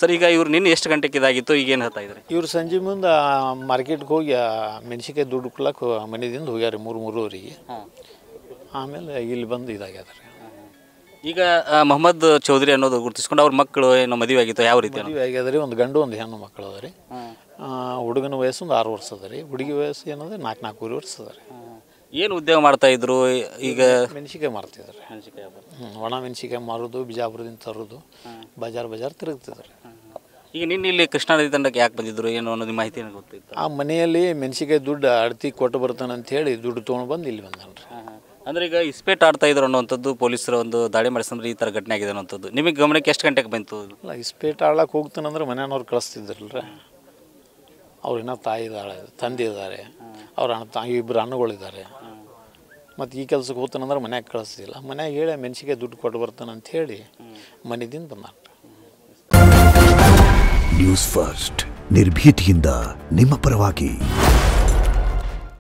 Sir ಈಗ ಇವ್ರು ನಿನ್ನೆ ಎಷ್ಟು ಗಂಟೆಗೆ ಇದಾಗಿತ್ತು ಈಗ ಏನು ಹೇಳ್ತಾ ಇದ್ರಿ ಇವ್ರು ಸಂಜೆ ಮುಂದೆ ಮಾರ್ಕೆಟ್ಗೆ ಹೋಗಿ ಆ ಮೆಣಸಿನ್ಕಾಯಿ ದುಡ್ಡು ಕೊಡ್ಲಕ್ಕೆ ಮನೆಯಿಂದ ಹೋಗ್ಯಾರ ಮೂರು ಮೂರುವರೆಗೆ ಆಮೇಲೆ ಇಲ್ಲಿ ಬಂದು ಇದಾಗ್ಯದ ರೀ ಈಗ ಆ, ಮೊಹಮ್ಮದ್ ಚೌಧರಿ ಅನ್ನೋದು ಗುರುತಿಸ್ಕೊಂಡು ಅವ್ರ ಮಕ್ಕಳು ಏನೋ ಮದುವೆ ಆಗಿತ್ತು ಯಾವ ರೀತಿ ಅನ್ನೋದು? ಮದುವೆ ಆಗ್ಯದ ರೀ ಒಂದು ಗಂಡು ಒಂದು ಹೆಣ್ಣು ಮಕ್ಕಳು ಅದ ರೀ ಆ, ಹುಡುಗನ ವಯಸ್ಸು ಒಂದು ಆರು ವರ್ಷ ಅದ ರೀ ಹುಡುಗಿ ವಯಸ್ಸು ಏನಂದ್ರೆ ನಾಲ್ಕು ನಾಲ್ಕೂವರೆ ವರ್ಷ ಅದ ರೀ ಏನು ಉದ್ಯೋಗ ಮಾಡ್ತಾ ಇದ್ರು ಈಗ ಮೆಣಸಿನ್ಕಾಯಿ ಮಾರ್ತಿದ್ರು ಹ್ಞೂ ಒಣ ಮೆಣಸಿನ್ಕಾಯಿ ಮಾರೋದು ಬಿಜಾಪುರದಿಂದ ತರೋದು ಬಜಾರ್ ಬಜಾರ್ ತಿರುಗ್ತಿದ್ರು ರೀ ಈಗ ನಿನ್ನೆ ಇಲ್ಲಿ ಕೃಷ್ಣಾ ನದಿ ತಂಡಕ್ಕೆ ಯಾಕೆ ಬಂದಿದ್ರು ಏನು ಅನ್ನೋದು ಮಾಹಿತಿ ನನಗೆ ಗೊತ್ತಿತ್ತು ಆ ಮನೆಯಲ್ಲಿ ಮೆಣಸಿನ್ಕಾಯಿ ದುಡ್ಡು ಅಡ್ತಿ ಕೊಟ್ಟು ಬರ್ತಾನೆ ಅಂತ ಹೇಳಿ ದುಡ್ಡು ತೊಗೊಂಡು ಬಂದು ಇಲ್ಲಿ ಬಂದಾನ ರೀ ಅಂದ್ರೆ ಈಗ ಇಸ್ಪೇಟ್ ಆಡ್ತಾ ಇದ್ರು ಅನ್ನೋಂಥದ್ದು ಪೊಲೀಸರ ಒಂದು ದಾಳಿ ಮಾಡಿಸಂದ್ರೆ ಈ ಥರ ಘಟನೆ ಆಗಿದೆ ಅನ್ನೋಂಥದ್ದು ನಿಮಗೆ ಗಮನಕ್ಕೆ ಎಷ್ಟು ಗಂಟೆಗೆ ಬಂತು ಅಲ್ಲ ಇಸ್ಪೇಟ್ ಆಡ್ಲಕ್ಕೆ ಹೋಗ್ತಾನಂದ್ರೆ ಮನೆಯವ್ರು ಕಳಿಸ್ತಿದ್ರಲ್ರ ಅವ್ರ ಇನ್ನೂ ತಾಯಿ ಇದ್ದಾಳೆ ತಂದೆ ಇದ್ದಾರೆ ಅವ್ರ ಅಣ್ಣ ತಾ ಇಬ್ಬರು ಅಣ್ಣಗಳಿದ್ದಾರೆ ಮತ್ತು ಈ ಕೆಲಸಕ್ಕೆ ಹೋಗ್ತಾನಂದ್ರೆ ಮನ್ಯಾಗ ಕಳಿಸ್ತಿಲ್ಲ ಮನ್ಯಾಗ ಹೇಳಿ ಮೆಣಸಿಗೆ ದುಡ್ಡು ಕೊಟ್ಟು ಬರ್ತಾನೆ ಅಂತ ಹೇಳಿ ಮನೆದಿಂದ ಬಂದಾನ ನ್ಯೂಸ್ ಫಸ್ಟ್ ನಿರ್ಭೀತಿಯಿಂದ ನಿಮ್ಮ ಪರವಾಗಿ